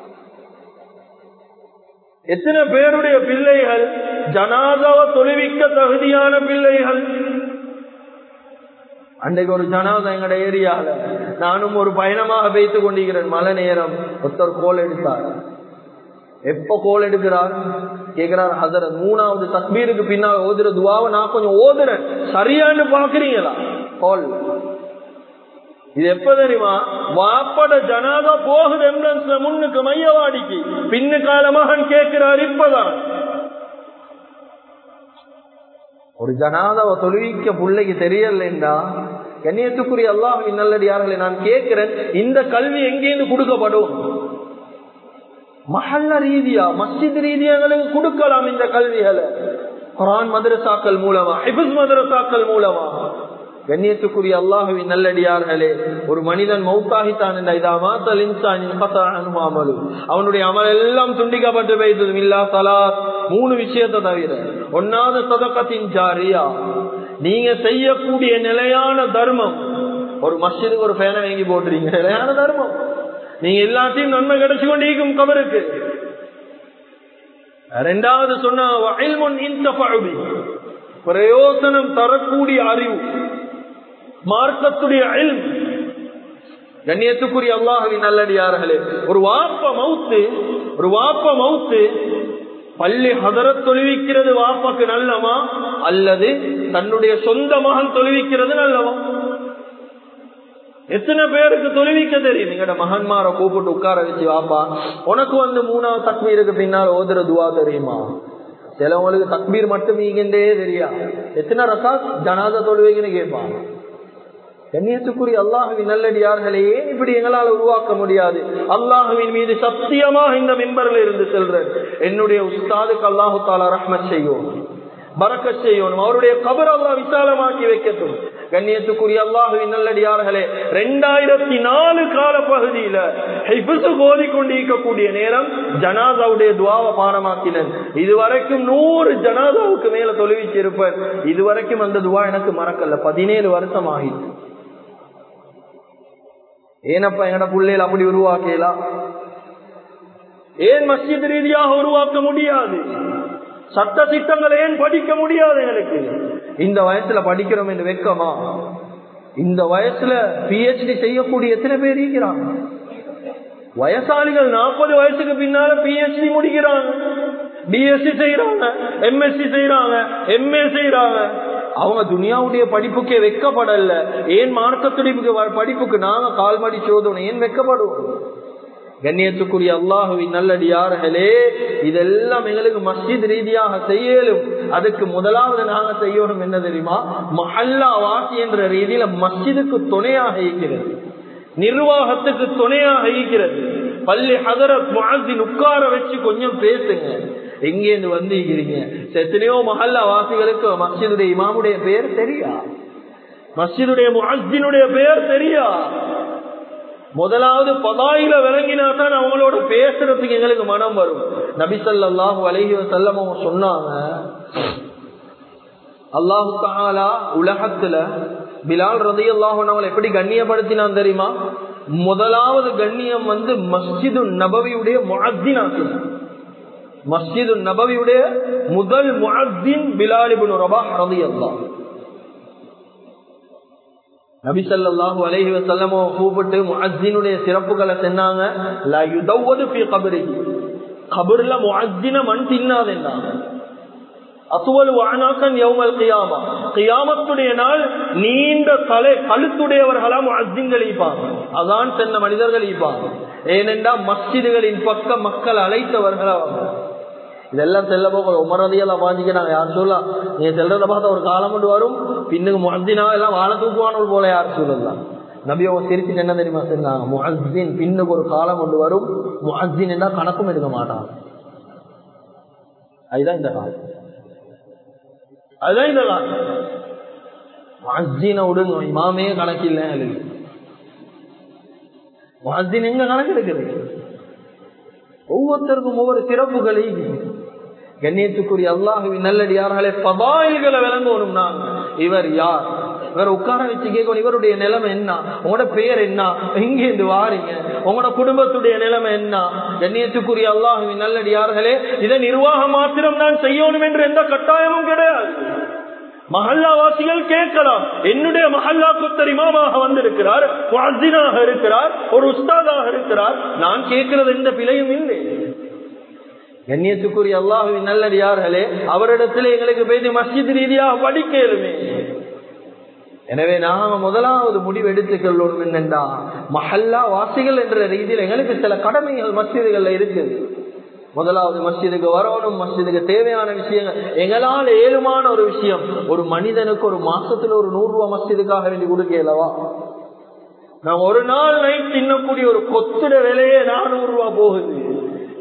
Speaker 1: எத்தனை பேருடைய பிள்ளைகள் ஜனாதாவை தொழுவிக்க தகுதியான பிள்ளைகள் அன்றைக்கு ஒரு ஜனாதா எங்கட ஏரியால நானும் ஒரு பயணமாக வைத்து கொண்டிருக்கிறேன் மழை நேரம் ஒருத்தர் கோல் எடுத்தார் எப்ப கோல் எடுக்கிறார் கேக்குறார் ஹசரத் மூணாவது தக்பீருக்கு பின்னால் ஓதுற துவாவை நான் கொஞ்சம் ஓதுறேன் சரியான்னு பாக்குறீங்களா கோல் இது எப்ப தெரியுமா வாப்பட ஜனாதா போகுது எம்புலன்ஸ்ல முன்னுக்கு மையவாடிக்கு பின்னு கால மகன் கேட்கிறார் இப்பதான் ஒரு ஜனாதாவை தொழுவிக்க பிள்ளைக்கு தெரியலண்டா கண்ணியத்துக்குரிய அல்லாஹின் நல்லடியார்களை நான் கேட்கிறேன் இந்த கல்வி எங்கேருந்து கொடுக்கப்படும் மஹல்ல ரீதியா மஸ்ஜித் ரீதியா எங்களுக்கு கொடுக்கலாம் இந்த கல்விகளை குரான் மதரசாக்கள் மூலமா ஹிபுஸ் மதரசாக்கள் மூலமா கண்ணியத்துக்குரிய அல்லாஹுவின் நல்லடியார்களே ஒரு மனிதன் மௌத்தாகித்தான் அவனுடைய அமல் எல்லாம் துண்டிக்கப்பட்டு போயிட்டது இல்லா சலா மூணு விஷயத்தை தவிர ஒன்னாவது சதக்கத்தின் ஜாரியா நீங்க செய்யக்கூடிய நிலையான தர்மம் ஒரு மஸ்ஜிதுக்கு ஒரு ஃபேனை வாங்கி போட்டுறீங்க நிலையான தர்மம் நீங்க எல்லாத்தையும் நன்மை கிடைச்சு கொண்டிருக்கும் கபருக்கு ரெண்டாவது சொன்ன பிரயோசனம் தரக்கூடிய அறிவு மார்க்கத்துடைய கண்ணியத்துக்குரிய அல்லாஹவின் நல்லடியார்களே ஒரு வாப்ப மவுத்து ஒரு வாப்ப மவுத்து பள்ளி ஹதரத் தொழுவிக்கிறது வாப்பாக்கு நல்லவா அல்லது தன்னுடைய சொந்த மகன் தொழுவிக்கிறது நல்லவா எத்தனை பேருக்கு தொழுவிக்க தெரியும் எங்கட மகன்மார கூப்பிட்டு உட்கார வச்சு வாப்பா உனக்கு வந்து மூணாவது தக்மீருக்கு பின்னால் ஓதுற துவா தெரியுமா சிலவங்களுக்கு தக்பீர் மட்டும் ஈகின்றே தெரியா எத்தனை ரசா ஜனாத தொழுவைக்குன்னு கேட்பாங்க கண்ணியத்துக்குரிய அல்லாஹுவின் நல்லடியார்களே ஏன் இப்படி எங்களால் உருவாக்க முடியாது அல்லாஹுவின் மீது சத்தியமாக இந்த மெம்பர்ல இருந்து செல்றேன் என்னுடைய உஸ்தாதுக்கு அல்லாஹு தாலா ரஹ்மத் செய்யும் பறக்க செய்யணும் அவருடைய கபர் அல்லா விசாலமாக்கி வைக்கட்டும் கண்ணியத்துக்குரிய அல்லாஹுவின் நல்லடியார்களே ரெண்டாயிரத்தி நாலு கால பகுதியில கோதி கொண்டிருக்கக்கூடிய நேரம் ஜனாதாவுடைய துவாவை பாடமாக்கினேன் இதுவரைக்கும் நூறு ஜனாதாவுக்கு மேல தொழுவிச்சு இருப்பேன் இதுவரைக்கும் அந்த துவா எனக்கு மறக்கல பதினேழு வருஷம் ஆகிட்டு ஏனப்பா எங்கட பிள்ளைகள் அப்படி உருவாக்கலாம் ஏன் மஸ்ஜித் ரீதியாக உருவாக்க முடியாது சட்ட திட்டங்களை ஏன் படிக்க முடியாது எங்களுக்கு இந்த வயசுல படிக்கிறோம் என்று வெக்கமா இந்த வயசுல பிஹெச்டி செய்யக்கூடிய எத்தனை பேர் இருக்கிறாங்க வயசாளிகள் நாற்பது வயசுக்கு பின்னால பிஹெச்டி முடிக்கிறாங்க பிஎஸ்சி செய்யறாங்க எம்எஸ்சி செய்யறாங்க எம்ஏ செய்யறாங்க அவங்க துனியாவுடைய படிப்புக்கே வெக்கப்படல ஏன் மார்க்கத்துடிப்புக்கு படிப்புக்கு நாங்க கால்மடி சோதனை ஏன் வெக்கப்படுவோம் கண்ணியத்துக்குரிய அல்லாஹுவின் நல்லடியார்களே இதெல்லாம் எங்களுக்கு மஸ்ஜித் ரீதியாக செய்யலும் அதுக்கு முதலாவது நாங்க செய்யணும் என்ன தெரியுமா மஹல்லா வாசி என்ற ரீதியில மஸ்ஜிதுக்கு துணையாக இருக்கிறது நிர்வாகத்துக்கு துணையாக இருக்கிறது பள்ளி ஹதரத் முஹின் உட்கார வச்சு கொஞ்சம் பேசுங்க எங்கேருந்து வந்திருக்கிறீங்க எத்தனையோ மஹல்லா வாசிகளுக்கு மஸ்ஜிதுடைய இமாமுடைய பெயர் தெரியா மஸ்ஜிதுடைய முஹினுடைய பெயர் தெரியா முதலாவது பதாயில விளங்கினா தான் அவங்களோட பேசுறதுக்கு எங்களுக்கு மனம் வரும் நபிசல்லாஹு அலஹி வசல்லம் அவங்க சொன்னாங்க அல்லாஹு தாலா உலகத்துல பிலால் ரதி அல்லாஹ் எப்படி கண்ணியப்படுத்தினான் தெரியுமா முதலாவது கண்ணியம் வந்து மஸ்ஜிது நபவியுடைய முஅத்தினாக்கு மஸ்ஜிது நபவியுடைய முதல் முஅத்தின் பிலாலிபுன் ரபா ரதி அல்லாஹ் நபிசல்லாஹு அலஹி வசல்லமோ கூப்பிட்டு முஅத்தினுடைய சிறப்புகளை சொன்னாங்க கபர்ல முஅத்தின மண் தின்னாதென்னா அசுவல் வானாக்கன் யௌமல் கியாமா கியாமத்துடைய நாள் நீண்ட தலை கழுத்துடையவர்களா முஅத்தின்கள் ஈப்பாங்க அதான் சென்ன மனிதர்கள் ஈப்பாங்க ஏனென்றா மஸ்ஜிதுகளின் பக்கம் மக்கள் அழைத்தவர்களா இதெல்லாம் செல்ல போக உமரதியெல்லாம் வாங்கிக்கிறாங்க யார் சொல்லலாம் நீங்க செல்றத பார்த்தா ஒரு காலம் கொண்டு வரும் பின்னுக்கு முஹத்தினா எல்லாம் வாழ தூக்குவானவள் போல யார் சொல்லலாம் நபி அவங்க சிரிச்சுட்டு என்ன தெரியுமா சொன்னாங்க முஹத்தின் பின்னுக்கு ஒரு காலம் கொண்டு வரும் முஹத்தின் என்றா கணக்கும் எடுக்க மாட்டான் அதுதான் இந்த காலம் அதுதான் இந்த காலம் முஹத்தின விடுங்க இமாமே கணக்கில்லை முஹத்தின் எங்க கணக்கு இருக்குது ஒவ்வொருத்தருக்கும் ஒவ்வொரு சிறப்புகளை கண்ணியத்துக்குரிய அல்லாஹுவின் நல்லடியார்களே பபாயில்களை விளங்கணும் நாங்க இவர் யார் இவர் உட்கார வச்சு கேட்கணும் இவருடைய நிலைமை என்ன உங்களோட பெயர் என்ன எங்க இருந்து வாரீங்க உங்களோட குடும்பத்துடைய நிலைமை என்ன கண்ணியத்துக்குரிய அல்லாஹுவின் நல்லடியார்களே இதை நிர்வாகம் மாத்திரம் தான் செய்யணும் என்று எந்த கட்டாயமும் கிடையாது மஹல்லாவாசிகள் கேட்கலாம் என்னுடைய மஹல்லா குத்தர் இமாமாக வந்திருக்கிறார் வாசினாக இருக்கிறார் ஒரு உஸ்தாதாக இருக்கிறார் நான் கேட்கிறது எந்த பிழையும் இல்லை கண்ணியத்துக்குரிய அல்லாஹுவின் நல்லடியார்களே அவரிடத்தில் எங்களுக்கு பேசி மஸ்ஜித் ரீதியாக படிக்கலுமே எனவே நாம முதலாவது முடிவு எடுத்துக்கொள்ளணும் என்னென்றா மஹல்லா வாசிகள் என்ற ரீதியில் எங்களுக்கு சில கடமைகள் மஸ்ஜிதுகள்ல இருக்குது முதலாவது மஸ்ஜிதுக்கு வரணும் மஸ்ஜிதுக்கு தேவையான விஷயங்கள் எங்களால் ஏழுமான ஒரு விஷயம் ஒரு மனிதனுக்கு ஒரு மாசத்துல ஒரு நூறு ரூபாய் மஸ்ஜிதுக்காக வேண்டி கொடுக்கலவா நான் ஒரு நாள் நைட் தின்னக்கூடிய ஒரு கொத்துட விலையே நானூறு ரூபாய் போகுது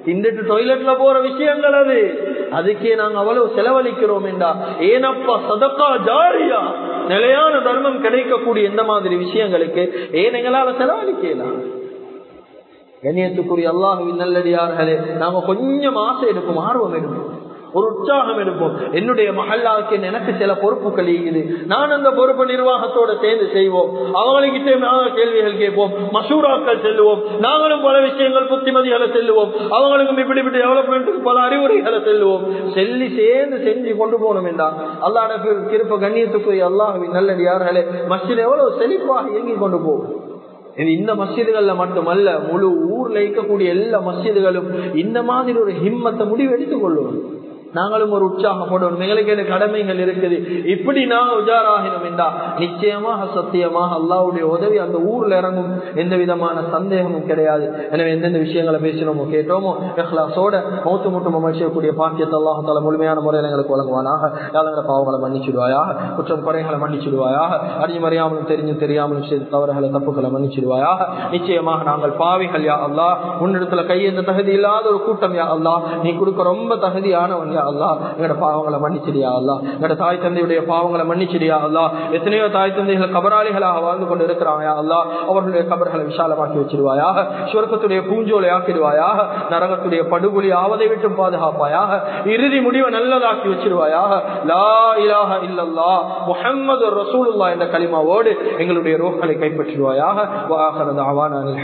Speaker 2: இன்றைக்கு டொய்லெட்ல போற விஷயங்கள் அது அதுக்கே நாங்க அவ்வளவு செலவழிக்கிறோம் என்றா ஏனப்பா சதக்கா ஜாரியா நிலையான தர்மம் கிடைக்கக்கூடிய எந்த மாதிரி விஷயங்களுக்கு ஏன் எங்களால செலவழிக்கலாம் கண்ணியத்துக்குரிய அல்லாஹுவின் நல்லடியார்களே நாங்க கொஞ்சம் ஆசை எடுப்போம் ஆர்வம் எடுப்போம் ஒரு உற்சாகம் எடுப்போம் என்னுடைய மகளாவுக்கு எனக்கு சில பொறுப்புகள் இருக்குது நான் அந்த பொறுப்பு நிர்வாகத்தோட சேர்ந்து செய்வோம் அவங்ககிட்ட நாங்கள் கேள்விகள் கேட்போம் மசூராக்கள் செல்லுவோம் நாங்களும் பல விஷயங்கள் புத்திமதிகளை செல்லுவோம் அவங்களுக்கும் இப்படி இப்படி டெவலப்மெண்ட்டுக்கு பல அறிவுரைகளை செல்லுவோம் செல்லி சேர்ந்து செஞ்சு கொண்டு போகணும் என்றா அல்லாட கிருப்ப கண்ணியத்துக்குரிய அல்லாஹுவின் நல்லடியார்களே மஸ்ஜித் எவ்வளவு செழிப்பாக இயங்கி கொண்டு போகும் இது இந்த மஸ்ஜிதுகள்ல மட்டுமல்ல முழு ஊர்ல இருக்கக்கூடிய எல்லா மஸ்ஜிதுகளும் இந்த மாதிரி ஒரு ஹிம்மத்தை முடிவு எடுத்துக் கொள்ளுவோம் நாங்களும் ஒரு உற்சாகம் போடணும் எங்களுக்கு எனக்கு கடமைகள் இருக்குது இப்படி நான் உஜாராகினோம் என்றா நிச்சயமாக சத்தியமாக அல்லாவுடைய உதவி அந்த ஊர்ல இறங்கும் எந்த விதமான சந்தேகமும் கிடையாது எனவே எந்தெந்த விஷயங்களை பேசினோமோ கேட்டோமோ எஹ்லாசோட மௌத்து முட்டும் அமைச்சக்கூடிய பாக்கியத்தை அல்லாஹால முழுமையான முறையில் எங்களுக்கு வழங்குவானாக யாதங்களை பாவங்களை மன்னிச்சிடுவாயாக குற்றம் குறைகளை மன்னிச்சிடுவாயாக அறிஞ்சு மறியாமலும் தெரிஞ்சு தெரியாமலும் செய்த தவறுகளை தப்புகளை மன்னிச்சிடுவாயாக நிச்சயமாக நாங்கள் பாவிகள் யா அல்லா உன்னிடத்துல கையெந்த தகுதி இல்லாத ஒரு கூட்டம் யா அல்லா நீ கொடுக்க ரொம்ப தகுதியானவன் யா அல்லா எங்கட பாவங்களை மன்னிச்சிடியா அல்லா எங்கட தாய் தந்தையுடைய பாவங்களை மன்னிச்சிடியா அல்லா எத்தனையோ தாய் தந்தைகள் கபராளிகளாக வாழ்ந்து கொண்டு இருக்கிறாங்க அல்லா அவர்களுடைய கபர்களை விசாலமாக்கி வச்சிருவாயாக சுவர்க்கத்துடைய பூஞ்சோலை ஆக்கிடுவாயாக நரகத்துடைய படுகொலி ஆவதை விட்டு பாதுகாப்பாயாக இறுதி முடிவை நல்லதாக்கி வச்சிருவாயாக லா இலாஹ இல்லல்லா முஹம்மது ரசூலுல்லா என்ற கலிமாவோடு எங்களுடைய ரோக்களை கைப்பற்றுவாயாக வாஹரது அவான